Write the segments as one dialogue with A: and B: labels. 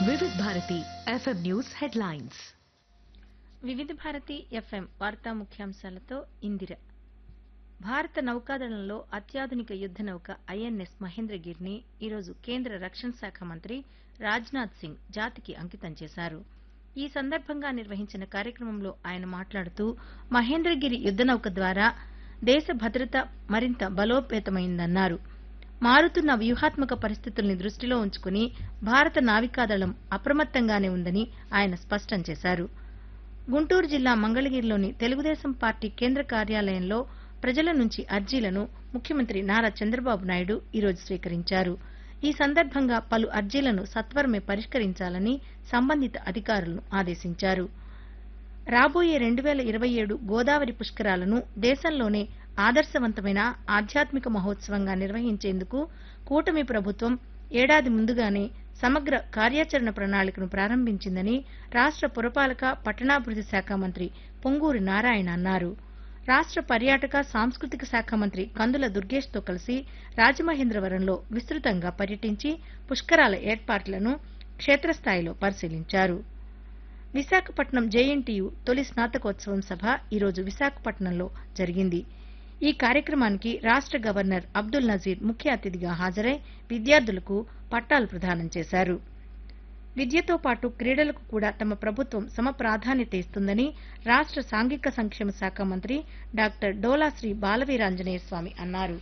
A: వివిధ Bharati FM news headlines
B: వివిధ Bharati FM వార్తా ముఖ్యాంశాలతో ఇందిర భారత నౌకాదళంలో అత్యాధునిక యుద్ధ నౌక ఐఎన్ఎస్ మహేంద్రగిరిని ఈరోజు కేంద్ర రక్షణ శాఖ మంత్రి రాజ్నాథ్ సింగ్ జాతికి అంకితం చేశారు ఈ సందర్భంగా నిర్వహించిన కార్యక్రమంలో ఆయన మాట్లాడుతూ మహేంద్రగిరి యుద్ధ నౌక ద్వారా దేశ భద్రత మరింత బలోపేతమైందన్నారు మారుతున్న వ్యూహాత్మక పరిస్థితుల్ని దృష్టిలో ఉంచుకుని భారత నావికాదళం అప్రమత్తంగానే ఉందని ఆయన స్పష్టం చేశారు గుంటూరు జిల్లా మంగళగిరిలోని తెలుగుదేశం పార్టీ కేంద్ర కార్యాలయంలో ప్రజల నుంచి అర్జీలను ముఖ్యమంత్రి నారా చంద్రబాబు నాయుడు ఈరోజు స్వీకరించారు ఈ సందర్భంగా పలు అర్జీలను సత్వరమే పరిష్కరించాలని సంబంధిత అధికారులను ఆదేశించారు రాబోయే రెండు వేల ఇరవై ఏడు గోదావరి పుష్కరాలను దేశంలోనే ఆదర్శవంతమైన ఆధ్యాత్మిక మహోత్సవంగా నిర్వహించేందుకు కూటమి ప్రభుత్వం ఏడాది ముందుగానే సమగ్ర కార్యాచరణ ప్రణాళికను ప్రారంభించిందని రాష్ట్ర పురపాలక పట్టణాభివృద్ధి శాఖ మంత్రి పొంగూరి నారాయణ అన్నారు రాష్ట్ర పర్యాటక సాంస్కృతిక శాఖ మంత్రి కందుల దుర్గేష్తో కలిసి రాజమహేంద్రవరంలో విస్తృతంగా పర్యటించి పుష్కరాల ఏర్పాట్లను క్షేత్రస్థాయిలో పరిశీలించారు విశాఖపట్నం జేఎన్టీయు తొలి స్నాతకోత్సవం సభ ఈరోజు విశాఖపట్నంలో జరిగింది ఈ కార్యక్రమానికి రాష్ట్ర గవర్నర్ అబ్దుల్ నజీర్ ముఖ్య అతిథిగా హాజరై విద్యార్థులకు పట్టాలు ప్రదానం చేశారు విద్యతో పాటు క్రీడలకు కూడా తమ ప్రభుత్వం సమ ప్రాధాన్యత ఇస్తుందని రాష్ట్ర సాంఘిక సంక్షేమ శాఖ మంత్రి డాక్టర్ డోలాశ్రీ బాలవీరాంజనేయ స్వామి అన్నారు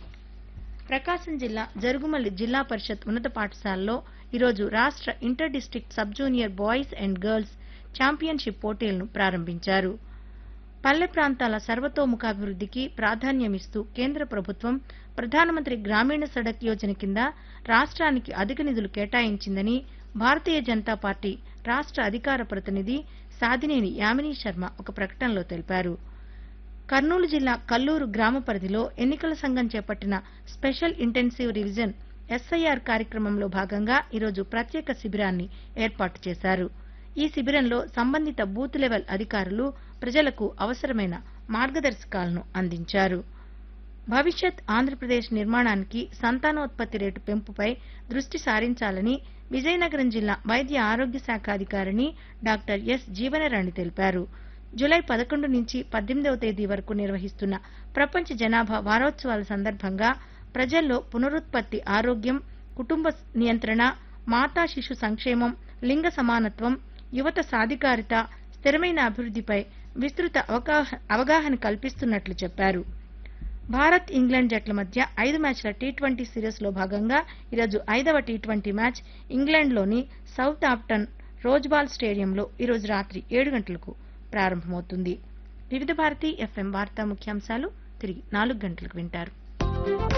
B: ప్రకాశం జిల్లా జరుగుమల్లి జిల్లా పరిషత్ ఉన్నత పాఠశాలలో ఈరోజు రాష్ట్ర inter district sub junior boys and girls championship పోటీలను ప్రారంభించారు పల్లె ప్రాంతాల సర్వతోముఖాభివృద్ధికి ప్రాధాన్యమిస్తూ కేంద్ర ప్రభుత్వం ప్రధానమంత్రి గ్రామీణ సడక్ యోజన కింద రాష్ట్రానికి అధిక నిధులు కేటాయించిందని భారతీయ జనతా పార్టీ రాష్ట్ర అధికార ప్రతినిధి సాదినేని యామినీ శర్మ ఒక ప్రకటనలో తెలిపారు కర్నూలు జిల్లా కల్లూరు గ్రామ పరిధిలో ఎన్నికల సంఘం చేపట్టిన స్పెషల్ ఇంటెన్సివ్ రివిజన్ ఎస్ఐఆర్ కార్యక్రమంలో భాగంగా ఈరోజు ప్రత్యేక శిబిరాన్ని ఏర్పాటు చేశారు ఈ శిబిరంలో సంబంధిత బూత్ లెవెల్ అధికారులు ప్రజలకు అవసరమైన మార్గదర్శకాలను అందించారు భవిష్యత్ ఆంధ్రప్రదేశ్ నిర్మాణానికి సంతానోత్పత్తి రేటు పెంపుపై దృష్టి సారించాలని విజయనగరం జిల్లా వైద్య ఆరోగ్య శాఖ అధికారిని డాక్టర్ ఎస్ జీవనరాణి తెలిపారు జులై పదకొండు నుంచి పద్దెనిమిదవ తేదీ వరకు నిర్వహిస్తున్న ప్రపంచ జనాభా వారోత్సవాల సందర్భంగా ప్రజల్లో పునరుత్పత్తి ఆరోగ్యం కుటుంబ నియంత్రణ మాతా శిశు సంక్షేమం లింగ సమానత్వం యువత సాధికారిత స్థిరమైన అభివృద్ధిపై విస్తృత అవగాహ- అవగాహన కల్పిస్తున్నట్లు చెప్పారు భారత్ ఇంగ్లాండ్ జట్ల మధ్య ఐదు మ్యాచ్ల టీ ట్వంటీ సిరీస్ లో భాగంగా ఈరోజు ఐదవ టీ ట్వంటీ మ్యాచ్ ఇంగ్లాండ్లోని సౌత్ ఆప్టన్ రోజ్బాల్ స్టేడియంలో ఈరోజు రాత్రి ఏడు గంటలకు ప్రారంభమవుతుంది వివిధ భారతి ఎఫ్ఎం వార్తా ముఖ్యాంశాలు తిరిగి నాలుగు గంటలకు వింటారు